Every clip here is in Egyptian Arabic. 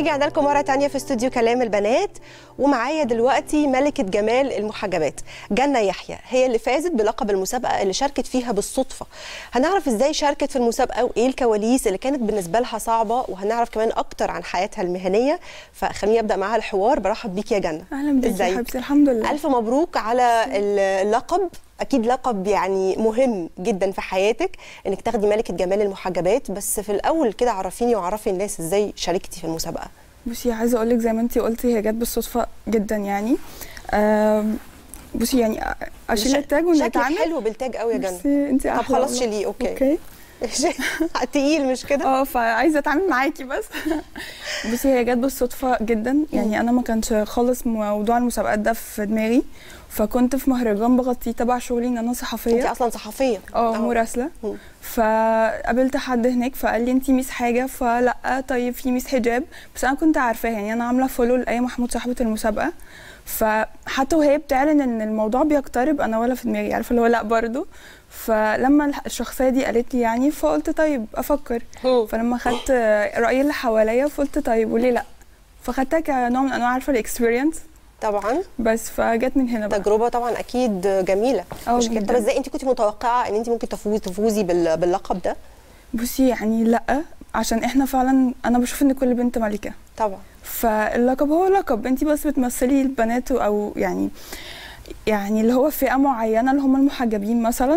ورجعنا لكم مرة تانية في استوديو كلام البنات ومعايا دلوقتي ملكة جمال المحجبات جنة يحيى هي اللي فازت بلقب المسابقة اللي شاركت فيها بالصدفة هنعرف ازاي شاركت في المسابقة وايه الكواليس اللي كانت بالنسبة لها صعبة وهنعرف كمان اكتر عن حياتها المهنية فخليني ابدأ معاها الحوار برحب بيك يا جنة اهلا بيكي يا ازيك؟ حبيبتي الحمد لله ألف مبروك على اللقب أكيد لقب يعني مهم جدا في حياتك إنك تاخدي ملكة جمال المحجبات بس في الأول كده عرفيني وعرفي الناس إزاي شاركتي في المسابقة بصي عايزه اقول لك زي ما انت قلتي هي جت بالصدفه جدا يعني آم، بصي يعني أ- اشيل شك- التاج شكلك ونتعامل حلو بالتاج قوي يا جنة بصي انت طب خلاص شيليه أوكي اوكي تقيل مش كده؟ اه فعايزه اتعامل معاكي بس بصي هي جت بالصدفه جدا يعني انا ما كانش خالص موضوع المسابقات ده في دماغي فكنت في مهرجان بغطيه تبع شغلي ان انا أنت صحفيه أصلا صحفية اه مراسله مم. فقابلت حد هناك فقال لي انت ميس حاجه فلا طيب في ميس حجاب بس انا كنت عارفاها يعني انا عامله فولو لاي محمود صاحبه المسابقه فحتى وهي بتعلن ان الموضوع بيقترب انا ولا في دماغي عارفه اللي هو لا برضه فلما الح- الشخصيه دي قالت لي يعني فقلت طيب افكر مم. فلما خدت راي اللي حواليا فقلت طيب وليه لا فخدتها كنوع من انواع عارفه الاكسبيرينس طبعا بس فجت من هنا بقى تجربة طبعا أكيد جميلة اه مش كده جداً. طب إزاي أنت كنت متوقعة إن أنت ممكن تفوزي تفوزي بال- باللقب ده؟ بصي يعني لا عشان احنا فعلا انا بشوف ان كل بنت ملكه طبعا فاللقب هو لقب انت بس بتمثلي البنات او يعني يعني اللي هو فئه معينه اللي هم المحجبين مثلا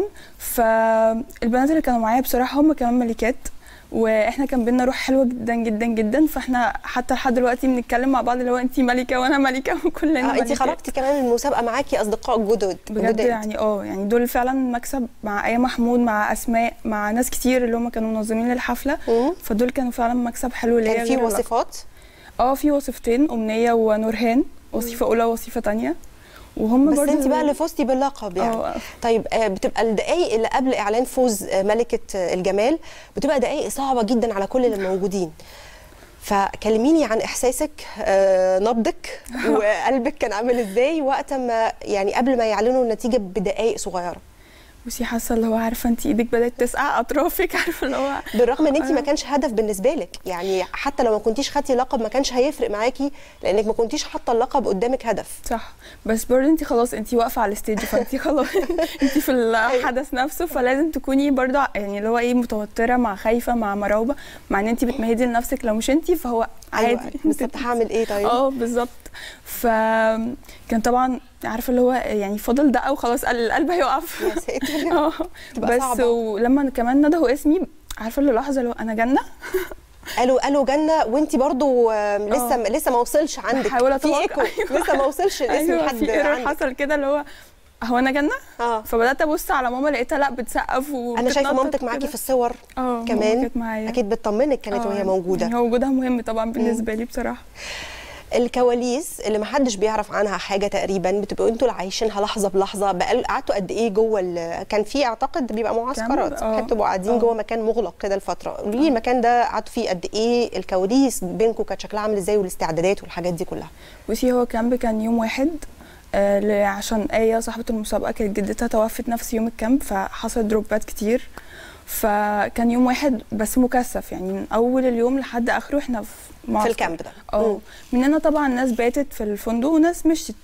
فالبنات اللي كانوا معايا بصراحه هم كمان ملكات واحنا كان بينا روح حلوه جدا جدا جدا فاحنا حتى لحد دلوقتي بنتكلم مع بعض اللي هو انت ملكه وانا ملكه وكلنا اه انت ملكات. خرجتي كمان من المسابقه معاكي اصدقاء جدد بجد جداد. يعني اه يعني دول فعلا مكسب مع ايه محمود مع اسماء مع ناس كتير اللي هم كانوا منظمين للحفله مم. فدول كانوا فعلا مكسب حلو ليا كان في غير اللقب. وصفات اه في وصفتين امنيه ونورهان وصفه اولى ووصفه تانية وهم بس برضو انت بقى اللي فزتي باللقب يعني اه طيب آه، بتبقى الدقائق اللي قبل اعلان فوز آه، ملكه آه، الجمال بتبقى دقائق صعبه جدا على كل اللي موجودين فكلميني عن احساسك آه، نبضك وقلبك كان عامل ازاي وقت ما يعني قبل ما يعلنوا النتيجه بدقائق صغيره بصي حاسه اللي هو عارفه انت ايدك بدات تسقع اطرافك عارفه اللي هو بالرغم ان انت ما آه. كانش هدف بالنسبه لك يعني حتى لو ما كنتيش خدتي لقب ما كانش هيفرق معاكي لانك ما كنتيش حاطه اللقب قدامك هدف صح بس برضه انت خلاص انت واقفه على الستيج فانت خلاص انت في الحدث نفسه فلازم تكوني برضه يعني اللي هو ايه متوتره مع خايفه مع مرعوبه مع ان انت بتمهدي لنفسك لو مش انت فهو ايوه عادي بالظبط هعمل ايه طيب اه بالظبط فكان طبعا عارفه اللي هو يعني فضل دقه وخلاص القلب هيقف يا ساتر اه تبقى بس صعبة. ولما كمان ندهوا اسمي عارفه اللي لحظه اللي هو انا جنه قالوا قالوا جنه وانت برضو آه، لسه اه. لسه ما وصلش عندك بحاول في أتوقع. ايكو أيوة. لسه ما وصلش الاسم ايوه لحد في ايرور عندك حصل كده اللي هو هو انا جنه اه فبدات ابص على ماما لقيتها لا بتسقف انا شايفه وبتتنطط مامتك معاكي كده. في الصور اه ماما كمان كانت معايا اكيد بتطمنك كانت اه، وهي موجوده يعني هو وجودها مهم طبعا بالنسبه لي بصراحه الكواليس اللي محدش بيعرف عنها حاجه تقريبا بتبقوا انتوا اللي عايشينها لحظه بلحظه بقى قعدتوا قد ايه جوه ال- كان في اعتقد بيبقى معسكرات اه. كانوا بتبقوا قاعدين اه. جوه مكان مغلق كده الفتره قولي لي المكان ده قعدتوا فيه قد ايه الكواليس بينكم كانت شكلها عامل ازاي والاستعدادات والحاجات دي كلها بصي هو كامب كان يوم واحد آه ل- عشان آية صاحبة المسابقة كانت جدتها توفت نفس يوم الكامب فحصل دروبات كتير فكان يوم واحد بس مكثف يعني من أول اليوم لحد آخره احنا في في معسكر. الكامب ده اه مننا طبعا ناس باتت في الفندق وناس مشيت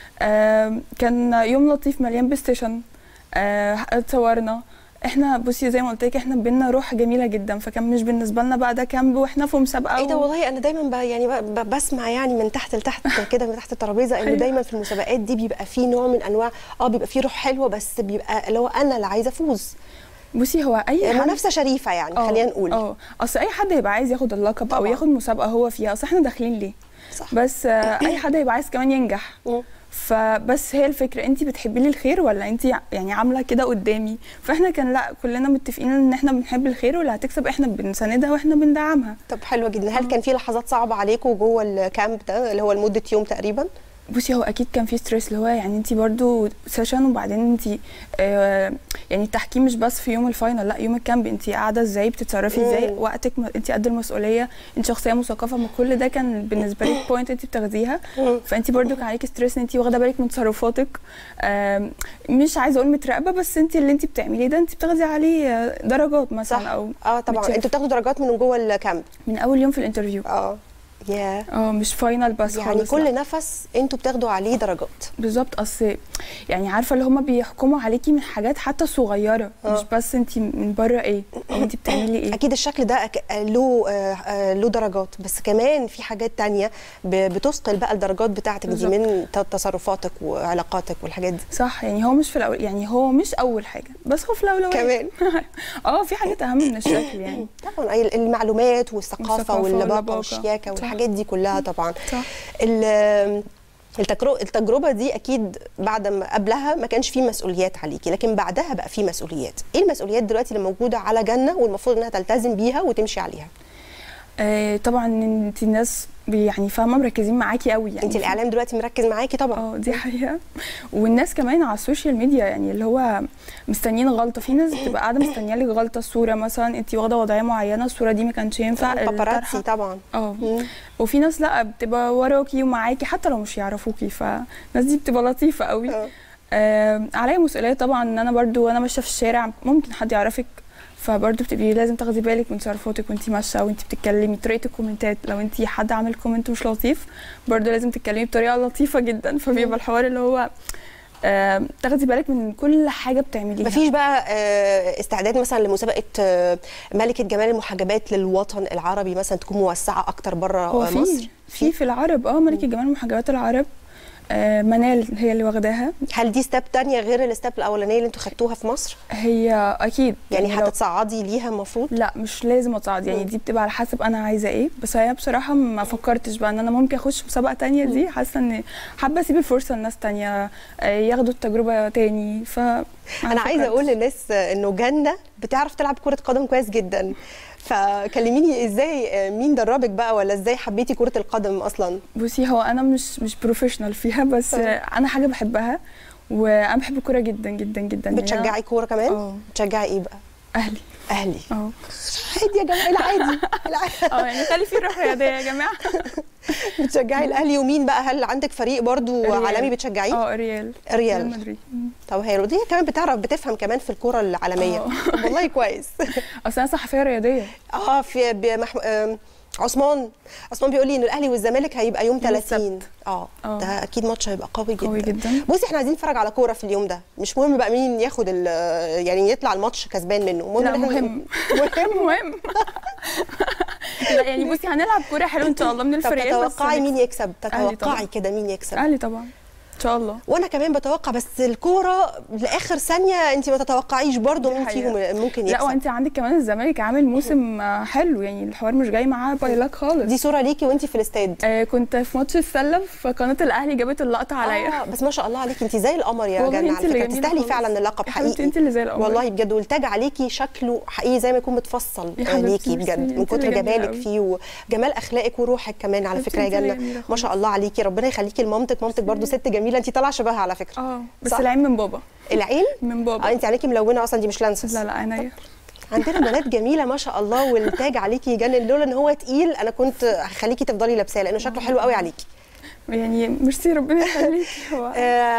آه كان يوم لطيف مليان بلايستيشن آه اتصورنا احنا بصي زي ما قلت لك احنا بينا روح جميله جدا فكان مش بالنسبه لنا بقى ده كامب واحنا في مسابقه ايه ده و- والله انا دايما ب... يعني ب... ب- بسمع يعني من تحت لتحت كده من تحت الترابيزه انه أيوة. دايما في المسابقات دي بيبقى فيه نوع من انواع اه بيبقى فيه روح حلوه بس بيبقى اللي هو انا اللي عايزه افوز بصي هو اي حد منافسه شريفه يعني اه، خلينا نقول اه اصل اي حد هيبقى عايز ياخد اللقب او طبعا. ياخد مسابقه هو فيها اصل احنا داخلين ليه صح بس آه، اي حد هيبقى عايز كمان ينجح مم. فبس هي الفكره انت بتحبي لي الخير ولا انت يعني عامله كده قدامي فاحنا كان لا كلنا متفقين ان احنا بنحب الخير واللي هتكسب احنا بنساندها واحنا بندعمها طب حلوه جدا هل كان في لحظات صعبه عليكم جوه الكامب ده اللي هو لمده يوم تقريبا بصي هو اكيد كان في ستريس اللي هو يعني انت برضو سيشن وبعدين انت آه يعني التحكيم مش بس في يوم الفاينل لا يوم الكامب انت قاعده ازاي بتتصرفي ازاي مم. وقتك انت قد المسؤوليه انت شخصيه مثقفه ما كل ده كان بالنسبه لك بوينت انت بتاخديها مم. فانت برضو كان عليكي ستريس ان انت واخده بالك من تصرفاتك آم، مش عايزه اقول متراقبه بس انت اللي انت بتعمليه ده انت بتاخدي عليه درجات مثلا صح او اه طبعا بتشوف. انتوا بتاخدوا درجات من جوه الكامب من اول يوم في الانترفيو اه يا اه مش فاينل بس يعني خالص كل لا. نفس انتوا بتاخدوا عليه درجات بالظبط اصل يعني عارفه اللي هم بيحكموا عليكي من حاجات حتى صغيره آه. مش بس انت من بره ايه او انت بتعملي ايه اكيد الشكل ده أك- له آه، آه، له درجات بس كمان في حاجات تانية ب- بتثقل بقى الدرجات بتاعتك دي بالظبط. من ت- تصرفاتك وعلاقاتك والحاجات دي صح يعني هو مش في الأول يعني هو مش اول حاجه بس هو في الاولويه كمان. اه في حاجات اهم من الشكل يعني طبعا أي المعلومات والثقافه والثقافة واللباقه واللباقة. والشياكه صح. والحاجات دي كلها طبعا صح ال- التجربة, التجربة دي أكيد بعد ما قبلها ما كانش في مسؤوليات عليكي لكن بعدها بقى في مسؤوليات إيه المسؤوليات دلوقتي اللي موجودة على جنة والمفروض إنها تلتزم بيها وتمشي عليها آه طبعا انت الناس بي- يعني فاهمه مركزين معاكي قوي يعني أنت الإعلام دلوقتي مركز معاكي طبعا اه دي حقيقه والناس كمان على السوشيال ميديا يعني اللي هو مستنيين غلطه في ناس بتبقى قاعده مستنيه لك غلطه الصوره مثلا انت واخده وضعيه معينه الصوره دي ما كانش ينفع باباراتسي الطرحة- طبعا اه مم. وفي ناس لا بتبقى وراكي ومعاكي حتى لو مش يعرفوكي فالناس دي بتبقى لطيفه قوي آه. آه عليا مسؤوليه طبعا ان انا برضو وانا ماشيه في الشارع ممكن حد يعرفك فبرضه بتبقي لازم تاخدي بالك من تصرفاتك وانت ماشيه وانت بتتكلمي طريقه الكومنتات لو انت حد عامل كومنت مش لطيف برضه لازم تتكلمي بطريقه لطيفه جدا فبيبقى الحوار اللي هو آه تاخدي بالك من كل حاجه بتعمليها مفيش بقى آه، استعداد مثلا لمسابقة آه، ملكة جمال المحجبات للوطن العربي مثلا تكون موسعة أكتر بره هو مصر في في في العرب اه ملكه جمال محجبات العرب آه منال هي اللي واخداها هل دي ستيب تانية غير الستيب الأولانية اللي انتوا خدتوها في مصر؟ هي اكيد يعني لو- هتتصعدي ليها المفروض؟ لا مش لازم اتصعد يعني مم. دي بتبقى على حسب انا عايزه ايه بس هي بصراحه ما فكرتش بقى ان انا ممكن اخش مسابقه تانية دي حاسه ان حابه اسيب الفرصه لناس تانية آه، ياخدوا التجربه تاني ف ما انا عايزه فكرتش. اقول للناس انه جنه بتعرف تلعب كره قدم كويس جدا فكلميني ازاي مين دربك بقى ولا ازاي حبيتي كره القدم اصلا بصي هو انا مش مش بروفيشنال فيها بس آه. آه، انا حاجه بحبها وانا بحب الكوره جدا جدا جدا يعني أنا- بتشجعي كوره كمان اه بتشجعي ايه بقى اهلي اهلي اه عادي يا جماعه العادي العادي اه يعني خلي في روح رياضيه يا جماعه بتشجعي الاهلي ومين بقى هل عندك فريق برضو ريال. عالمي بتشجعيه اه ريال ريال مدريد مم. طب هي دي كمان بتعرف بتفهم كمان في الكوره العالميه اه. طب والله كويس اصل انا صحفيه رياضيه اه في بمح... آم، عثمان عثمان بيقول لي ان الاهلي والزمالك هيبقى يوم يوم 30 السبت. اه اه. ده اكيد ماتش هيبقى قوي جدا قوي جدا بصي احنا عايزين نتفرج على كوره في اليوم ده مش مهم بقى مين ياخد ال- يعني يطلع الماتش كسبان منه المهم لا إن إحنا- مهم مهم مهم لا يعني بصي هنلعب كوره حلوه ان شاء الله من طب الفريقين بس تتوقعي مين يكسب أهلي تتوقعي طبعا. كده مين يكسب اهلي طبعا ان شاء الله وانا كمان بتوقع بس الكوره لاخر ثانيه انت ما تتوقعيش برضو دي مين حقيقة. فيهم ممكن لا يكسب وانت عندك كمان الزمالك عامل موسم آه، حلو يعني الحوار مش جاي معاه بايلاك خالص دي صوره ليكي وانت في الاستاد آه كنت في ماتش السله فقناه الاهلي جابت اللقطه عليا آه بس ما شاء الله عليكي انت زي القمر يا والله جنة انت على اللي فكره جميلة تستاهلي خالص. فعلا اللقب يا حبيبتي حقيقي انت اللي زي القمر والله بجد والتاج عليكي شكله حقيقي زي ما يكون متفصل يا آه، حبيبتي، ليكي ميرسي. بجد من انت كتر اللي جميلة جمالك قوي. فيه وجمال اخلاقك وروحك كمان على حبيبتي، فكره يا انت اللي جنه جميلة ما شاء الله عليكي ربنا يخليكي لمامتك مامتك برضو ست جميله انت طالعه شبهها على فكره اه بس صح. العين من بابا العين من اه بابا انت عليكي ملونه اصلا دي مش لانسس لا لا عينيا عندنا بنات جميله ما شاء الله والتاج عليكي يجنن لولا ان هو تقيل انا كنت هخليكي تفضلي لابساه لانه شكله حلو قوي عليكي يعني ميرسي ربنا يخليكي هو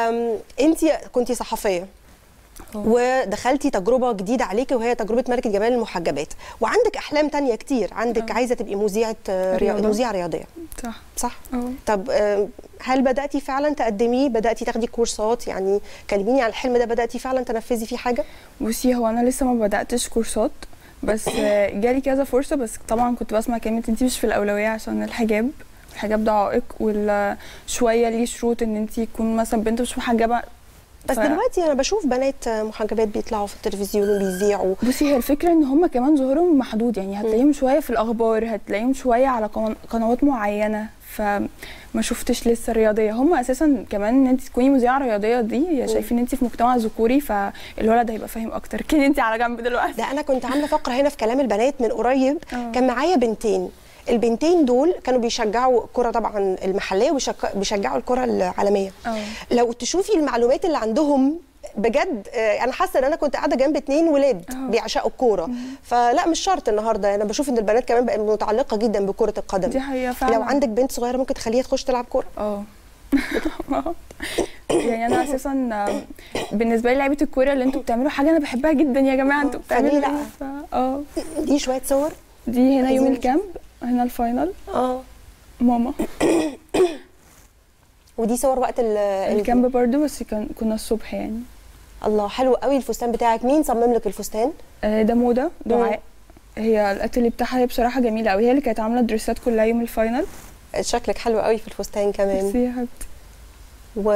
انت كنتي صحفيه اه. ودخلتي تجربه جديده عليكي وهي تجربه ملكه جمال المحجبات وعندك احلام تانية كتير عندك اه. عايزه تبقي مذيعه آه، ريا- رياضة. مذيعه رياضيه صح صح اه طب آه، هل بداتي فعلا تقدميه بداتي تاخدي كورسات يعني كلميني عن الحلم ده بداتي فعلا تنفذي فيه حاجه بصي هو انا لسه ما بداتش كورسات بس آه، جالي كذا فرصه بس طبعا كنت بسمع كلمه انت مش في الاولويه عشان الحجاب الحجاب ده عائق وشويه ليه شروط ان انت تكون مثلا بنت مش محجبه بس ف- دلوقتي انا بشوف بنات آه، محجبات بيطلعوا في التلفزيون وبيذيعوا بصي هي الفكره ان هم كمان ظهورهم محدود يعني هتلاقيهم شويه في الاخبار هتلاقيهم شويه على قن- قنوات معينه فما شفتش لسه الرياضيه هم اساسا كمان ان انت تكوني مذيعه رياضيه دي شايفين ان انت في مجتمع ذكوري فالولد هيبقى فاهم اكتر كده انت على جنب دلوقتي ده انا كنت عامله فقره هنا في كلام البنات من قريب اه. كان معايا بنتين البنتين دول كانوا بيشجعوا الكره طبعا المحليه وبيشجعوا الكره العالميه اه لو تشوفي المعلومات اللي عندهم بجد آه، انا حاسه ان انا كنت قاعده جنب اتنين ولاد اه. بيعشقوا الكوره فلا مش شرط النهارده انا بشوف ان البنات كمان بقت متعلقه جدا بكره القدم دي حقيقه فعلا لو عندك بنت صغيره ممكن تخليها تخش تلعب كوره اه يعني انا اساسا آم، بالنسبه لي لعيبه الكوره اللي انتوا بتعملوا حاجه انا بحبها جدا يا جماعه انتوا فليه بتعملوا لا؟ ايه ف- اه دي شويه صور دي هنا يوم عايزين- الكامب هنا الفاينل اه ماما ودي صور وقت ال الكامب برضو بس كان كنا الصبح يعني الله حلو قوي الفستان بتاعك مين صمم لك الفستان آه، ده موضه دعاء هي الاتelier بتاعها هي بصراحه جميله قوي هي اللي كانت عامله دريسات كلها يوم الفاينل شكلك حلو قوي في الفستان كمان ميرسي يا حبيبتي و...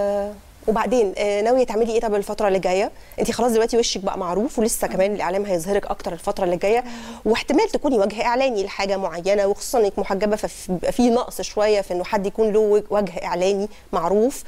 وبعدين آه، ناويه تعملي ايه طب الفتره اللي جايه انت خلاص دلوقتي وشك بقى معروف ولسه كمان الاعلام هيظهرك اكتر الفتره اللي جايه واحتمال تكوني وجه اعلاني لحاجه معينه وخصوصا انك محجبه فبيبقى في نقص شويه في انه حد يكون له وجه اعلاني معروف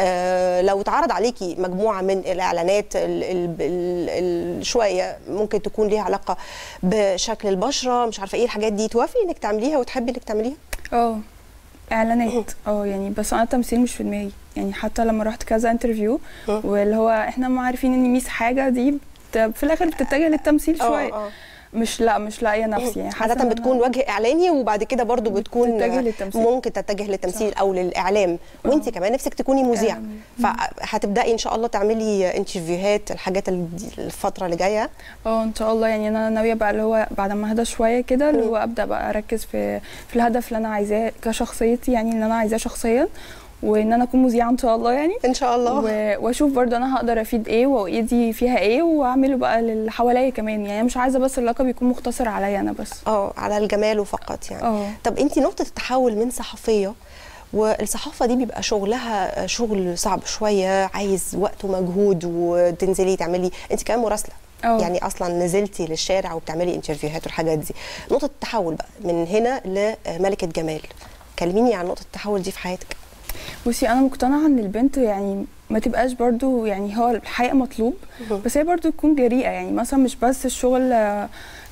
آه لو اتعرض عليكي مجموعه من الاعلانات ال ال ال ال شويه ممكن تكون ليها علاقه بشكل البشره مش عارفه ايه الحاجات دي توافقي انك تعمليها وتحبي انك تعمليها اه اعلانات اه يعني بس انا التمثيل مش في دماغي يعني حتى لما رحت كذا انترفيو مم. واللي هو احنا ما عارفين ان ميس حاجه دي بت- في الاخر بتتجه للتمثيل شويه اه مش لا مش لاقيه نفسي يعني حاسة عادة إن أنا- بتكون وجه اعلاني وبعد كده برضو بتكون بتتجه للتمثيل. ممكن تتجه للتمثيل او للاعلام وانت كمان نفسك تكوني مذيعه إعلام. فهتبداي ان شاء الله تعملي انترفيوهات الحاجات ال- الفتره اللي جايه اه ان شاء الله يعني انا ناويه بقى اللي هو بعد ما اهدى شويه كده اللي هو ابدا بقى اركز في في الهدف اللي انا عايزاه كشخصيتي يعني اللي انا عايزاه شخصيا وان انا اكون مذيعه ان شاء الله يعني ان شاء الله و- واشوف برضه انا هقدر افيد ايه وايدي فيها ايه واعمله بقى للي حواليا كمان يعني أنا مش عايزه بس اللقب يكون مختصر عليا انا بس اه على الجمال فقط يعني اه طب انت نقطه التحول من صحفيه والصحافه دي بيبقى شغلها شغل صعب شويه عايز وقت ومجهود وتنزلي تعملي انت كمان مراسله اه يعني اصلا نزلتي للشارع وبتعملي انترفيوهات والحاجات دي نقطه التحول بقى من هنا لملكه جمال كلميني عن نقطه التحول دي في حياتك بصي انا مقتنعه ان البنت يعني ما تبقاش برضو يعني هو الحقيقه مطلوب مهم. بس هي برضو تكون جريئه يعني مثلا مش بس الشغل آه،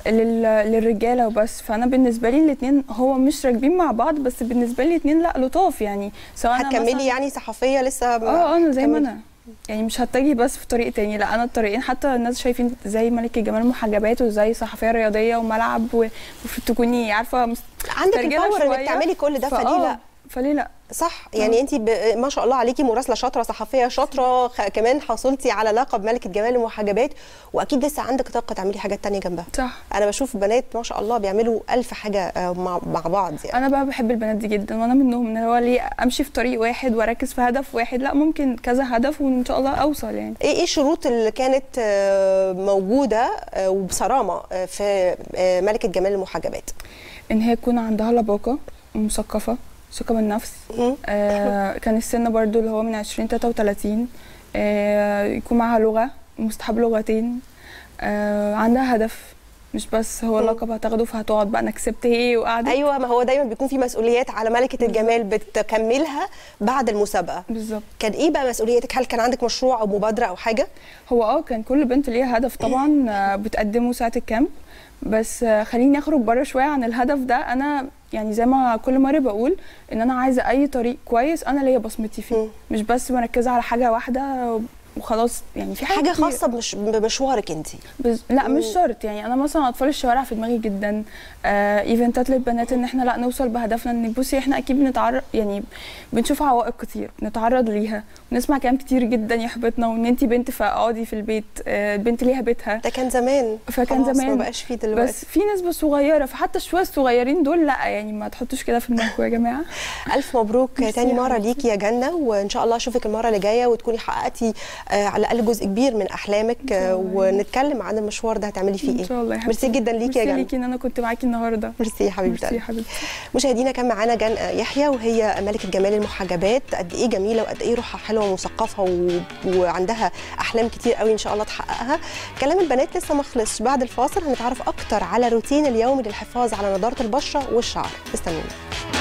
لل- للرجاله وبس فانا بالنسبه لي الاثنين هو مش راكبين مع بعض بس بالنسبه لي الاثنين لا لطاف يعني سواء أنا مثلاً- هتكملي يعني صحفيه لسه اه انا زي ما هتكملي؟ انا يعني مش هتجي بس في طريق تاني لا انا الطريقين حتى الناس شايفين زي ملكة جمال محجبات وزي صحفية رياضية وملعب ومفروض تكوني عارفة مس- عندك مسترجلة الباور انك شوية. تعملي كل ده فليه فآه، لا فليه لا صح يعني انت ب... ما شاء الله عليكي مراسله شاطره صحفيه شاطره خ... كمان حصلتي على لقب ملكه جمال المحجبات واكيد لسه عندك طاقه تعملي حاجات تانية جنبها صح انا بشوف بنات ما شاء الله بيعملوا ألف حاجه آه، مع, مع بعض يعني انا بقى بحب البنات دي جدا وانا منهم ان هو ليه امشي في طريق واحد واركز في هدف واحد لا ممكن كذا هدف وان شاء الله اوصل يعني ايه ايه الشروط اللي كانت آه، موجوده آه، وبصرامه آه، في آه، ملكه جمال المحجبات ان هي تكون عندها لباقة مثقفة ثقة بالنفس مم. آه كان السن برضو اللي هو من 20 33 آه يكون معاها لغة مستحب لغتين آه عندها هدف مش بس هو مم. لقب هتاخده فهتقعد بقى انا كسبت ايه وقعدت ايوه ما هو دايما بيكون في مسؤوليات على ملكه الجمال بتكملها بعد المسابقه بالظبط كان ايه بقى مسؤوليتك هل كان عندك مشروع او مبادره او حاجه هو اه كان كل بنت ليها هدف طبعا آه بتقدمه ساعة الكامب بس آه خليني اخرج بره شوية عن الهدف ده انا يعني زي ما كل مرة بقول ان انا عايزة اي طريق كويس انا ليا بصمتي فيه مم. مش بس مركزة على حاجة واحدة وخلاص يعني في حاجه كتير. خاصه بمش... بمشوارك انت بز... لا مش مم. شرط يعني انا مثلا اطفال الشوارع في دماغي جدا آه ايفنتات للبنات ان احنا لا نوصل بهدفنا ان بصي احنا اكيد بنتعرض يعني بنشوف عوائق كتير بنتعرض ليها ونسمع كلام كتير جدا يحبطنا وان انت بنت فاقعدي في البيت آه البنت ليها بيتها ده كان زمان فكان خلاص زمان ما بقاش فيه دلوقتي بس في نسبه صغيره فحتى شويه الصغيرين دول لا يعني ما تحطوش كده في دماغكم يا جماعه الف مبروك ميرسي تاني يا مره حبيبتي. ليكي يا جنه وان شاء الله اشوفك المره اللي جايه وتكوني حققتي آه على الاقل جزء كبير من احلامك شاء آه الله. ونتكلم عن المشوار ده هتعملي فيه ان ايه شاء الله يا ميرسي حبيبتي. جدا ليكي يا ميرسي جنه ليكي ان انا كنت معاكي النهارده ميرسي يا حبيبتي ميرسي يا قلبي. حبيبتي مشاهدينا كان معانا جان يحيى وهي ملكه جمال المحجبات قد ايه جميله وقد ايه روحها حلوه ومثقفه و... وعندها احلام كتير قوي ان شاء الله تحققها كلام البنات لسه ما خلصش بعد الفاصل هنتعرف اكتر على روتين اليومي للحفاظ على نضاره البشره والشعر استنونا